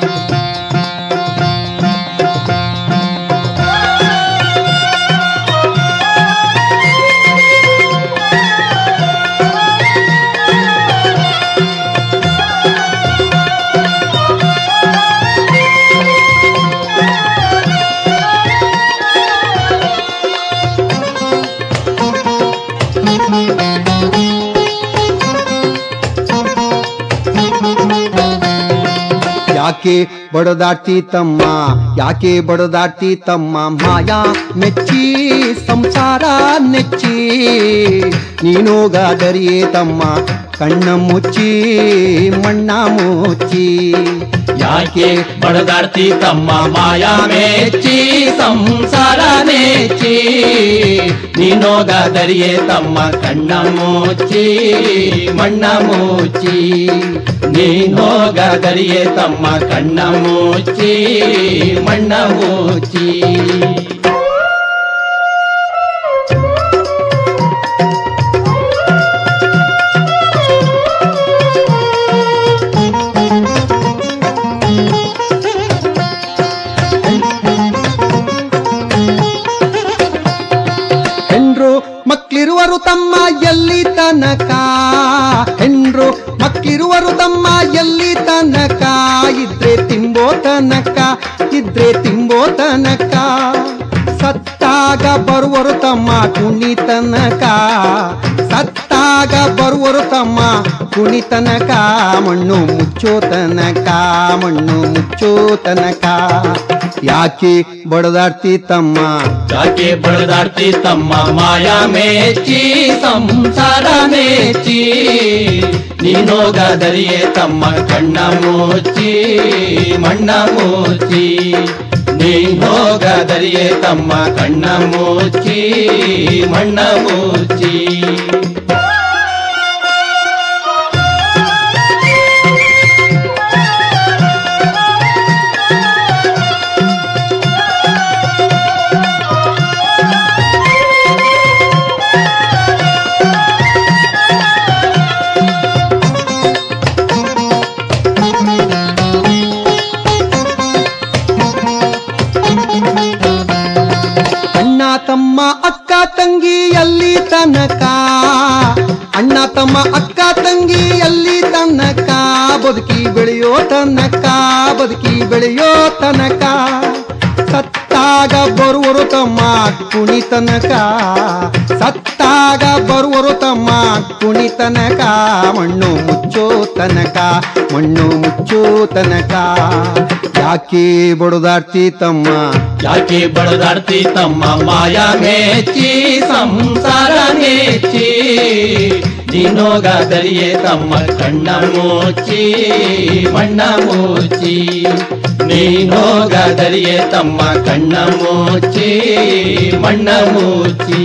ಯಾಕೆ ಬಡದಾಡ್ತಿ ತಮ್ಮ ಯಾಕೆ ಬಡದಾಡ್ತಿ ತಮ್ಮ ಮಾಯಾ ಮೆಚ್ಚಿ ಸಂಸಾರ ನೆಚ್ಚಿ ನೀನೋಗಾದರಿಯೇ ತಮ್ಮ ಕಣ್ಣ ಮುಚ್ಚಿ ಮಣ್ಣ ಮುಚ್ಚಿ ಯಾಕೆ ಬಡದಾಡ್ತಿ ತಮ್ಮ ಮಾಯಾ ಮೇಚ್ಚಿ ಸಂಸಾರ ನೇಚಿ ನೀನೋಗಾದರಿಯೇ ತಮ್ಮ ಕಣ್ಣ ಮುಚ್ಚಿ ಮಣ್ಣ ಮುಚ್ಚಿ ನೀನೋಗಾದರಿಯೇ ತಮ್ಮ ಕಣ್ಣ ಮುಚ್ಚಿ ಮಣ್ಣ ಮುಚ್ಚಿ ಹೆಂಡ್ರು ಮಕ್ಳಿರುವರು ತಮ್ಮ ಎಲ್ಲಿ ತನಕ ಹೆಂಡ್ರು ಮಕ್ಳಿರುವರು ತಮ್ಮ ಎಲ್ಲಿ ತನಕ ಇದ್ರೆ ತಿಂಬೋ ತನಕ ಇದ್ರೆ ತಿಂಬೋ ತನಕ ಸತ್ತಾಗ ಬರುವರು ತಮ್ಮ ಕುಣಿ ತನಕ ಸತ್ತಾಗ ಬರುವರು ತಮ್ಮ ಕುಣಿ ತನಕ ಮಣ್ಣು ಮುಚ್ಚೋ ತನಕ ಮಣ್ಣು ಮುಚ್ಚೋ ತನಕ ಯಾಕೆ ಬಡದಾಡ್ತಿ ತಮ್ಮ ಯಾಕೆ ಬಡದಾಡ್ತಿ ತಮ್ಮ ಮಾಯಾ ಮೇಚಿ ಸಂಸಾರ ಮೇಚಿ ನೀನೋಗಾದರಿಯೇ ತಮ್ಮ ಕಣ್ಣ ಮುಚ್ಚಿ ಮಣ್ಣ ಮುಚ್ಚಿ ನೀನೋಗಾದರಿಯೇ ತಮ್ಮ ಕಣ್ಣ ಮುಚ್ಚಿ ಮಣ್ಣ ಮುಚ್ಚಿ ಅಣ್ಣ ತಮ್ಮ ಅಕ್ಕ ತಂಗಿ ಎಲ್ಲಿ ತನಕ ಅಣ್ಣ ತಮ್ಮ ಅಕ್ಕ ತಂಗಿ ಎಲ್ಲಿ ತನಕ ಬದುಕಿ ಬೆಳೆಯೋ ತನಕ ಬದುಕಿ ಬೆಳೆಯೋ ತನಕ ಸತ್ತಾಗ ಬರುವರು ತಮ್ಮ ಕುಣಿ ತನಕ ಸತ್ತಾಗ ಬರುವರು ತಮ್ಮ ಕುಣಿ ತನಕ ಮಣ್ಣು ಮುಚ್ಚೋ ತನಕ ಮಣ್ಣು ಮುಚ್ಚೋ ತನಕ ಯಾಕೆ ಬಡದಾಡ್ತಿ ತಮ್ಮ ಯಾಕೆ ಬಡದಾಡ್ತಿ ತಮ್ಮ ಮಾಯಾ ಮೇಚಿ ಸಂಸಾರ ಮೇಚಿ ನೀನೋಗಾದರಿಯೇ ತಮ್ಮ ಕಣ್ಣ ಮುಚ್ಚಿ ಮಣ್ಣ ಮುಚ್ಚಿ ನೀನೋಗಾದರಿಯೇ ತಮ್ಮ ಕಣ್ಣ ಮುಚ್ಚಿ ಮಣ್ಣ ಮುಚ್ಚಿ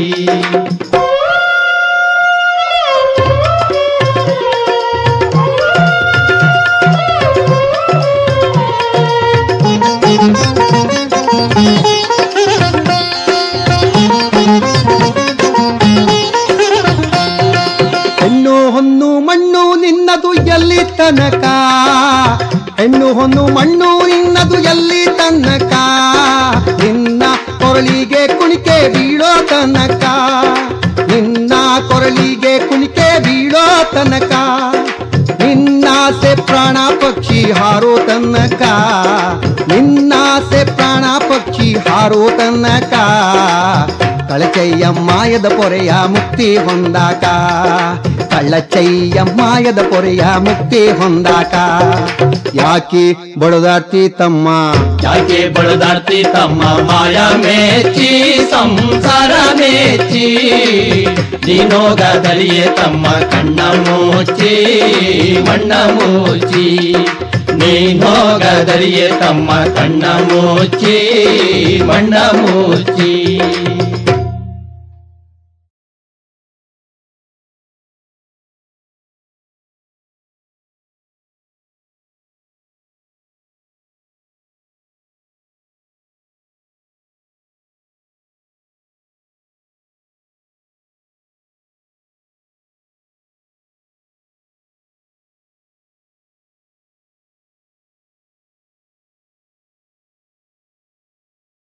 ಹೆಣ್ಣು ಹೊನ್ನು ಮಣ್ಣು ನಿನ್ನದು ಎಲ್ಲಿ ತನಕ ಹೆಣ್ಣು ಹೊನ್ನು ಮಣ್ಣು ನಿನ್ನದು ಎಲ್ಲಿ ತನಕ ನಿನ್ನ ಕೊರಳಿಗೆ ಕುಣಿಕೆ ಬೀಳೋ ತನಕ ನಿನ್ನ ಕೊರಳಿಗೆ ಕುಣಿಕೆ ಬೀಳೋ ತನಕ ನಿನ್ನಾಸೆ ಪ್ರಾಣ ಪಕ್ಷಿ ಹಾರೋ ತನಕ ನಿನ್ನಾಸೆ ಪ್ರಾಣ ಪಕ್ಷಿ ಹಾರೋ ತನಕ ಕಳಚಯ್ಯ ಮಾಯದ ಪೊರೆಯ ಮುಕ್ತಿ ಹೊಂದಾಕ ಕಳ್ಳಚಯ್ಯ ಮಾಯದ ಪೊರೆಯ ಮುಕ್ತಿ ಹೊಂದಾಕ ಯಾಕೆ ಬಡದಾಡ್ತಿ ತಮ್ಮ ಯಾಕೆ ಬಡದಾಡ್ತಿ ತಮ್ಮ ಮಾಯಾ ಮೇಚಿ ಸಂಸಾರ ಮೇಚಿ ನೀನೋಗಾದರಿಯೇ ತಮ್ಮ ಕಣ್ಣ ಮುಚ್ಚಿ ಮಣ್ಣ ಮುಚ್ಚಿ ನೀನೋಗಾದರಿಯೇ ತಮ್ಮ ಕಣ್ಣ ಮುಚ್ಚಿ ಮಣ್ಣ ಮುಚ್ಚಿ